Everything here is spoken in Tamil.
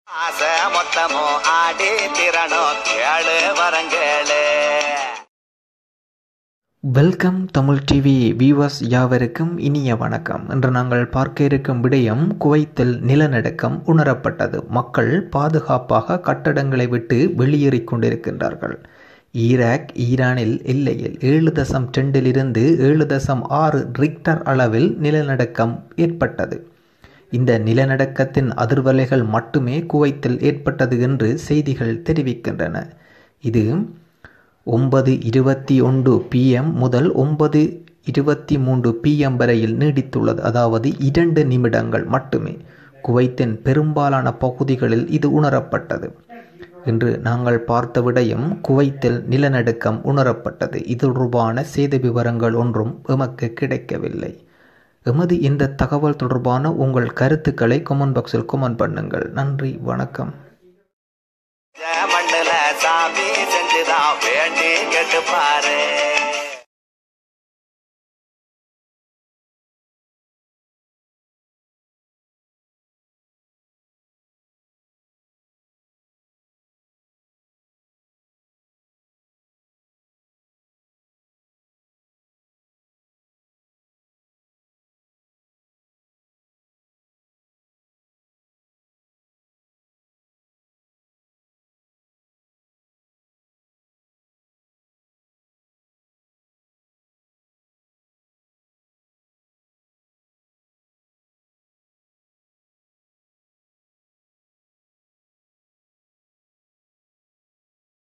ஆசை மொத்தமோ ஆடி திறனோ கேளு வரங்கேளு வெல்கம் தமிழ் டிவி வியூவர்ஸ் யாவருக்கும் இனிய வணக்கம் இன்று நாங்கள் பார்க்க இருக்கும் விடயம் குவைத்தில் நிலநடுக்கம் உணரப்பட்டது மக்கள் பாதுகாப்பாக கட்டடங்களை விட்டு வெளியேறிக் கொண்டிருக்கின்றார்கள் ஈராக் ஈரானில் எல்லையில் ஏழு தசம் ரெண்டிலிருந்து ஏழு தசம் ஆறு ரிக்டர் அளவில் நிலநடுக்கம் ஏற்பட்டது இந்த நிலநடுக்கத்தின் அதிர்வலைகள் மட்டுமே குவைத்தில் ஏற்பட்டது என்று செய்திகள் தெரிவிக்கின்றன இது ஒன்பது இருபத்தி ஒன்று பிஎம் முதல் ஒன்பது இருபத்தி மூன்று பிஎம் வரையில் நீடித்துள்ளது அதாவது இரண்டு நிமிடங்கள் மட்டுமே குவைத்தின் பெரும்பாலான பகுதிகளில் இது உணரப்பட்டது இன்று நாங்கள் பார்த்த விடையும் குவைத்தில் நிலநடுக்கம் உணரப்பட்டது இது தொடர்பான சேத விவரங்கள் ஒன்றும் எமக்கு கிடைக்கவில்லை எமது இந்த தகவல் தொடர்பான உங்கள் கருத்துக்களை கமெண்ட் பாக்ஸில் கமெண்ட் பண்ணுங்கள் நன்றி வணக்கம் மண்ணுல சாமி செஞ்சுதான் வேண்டி கேட்டு பாரு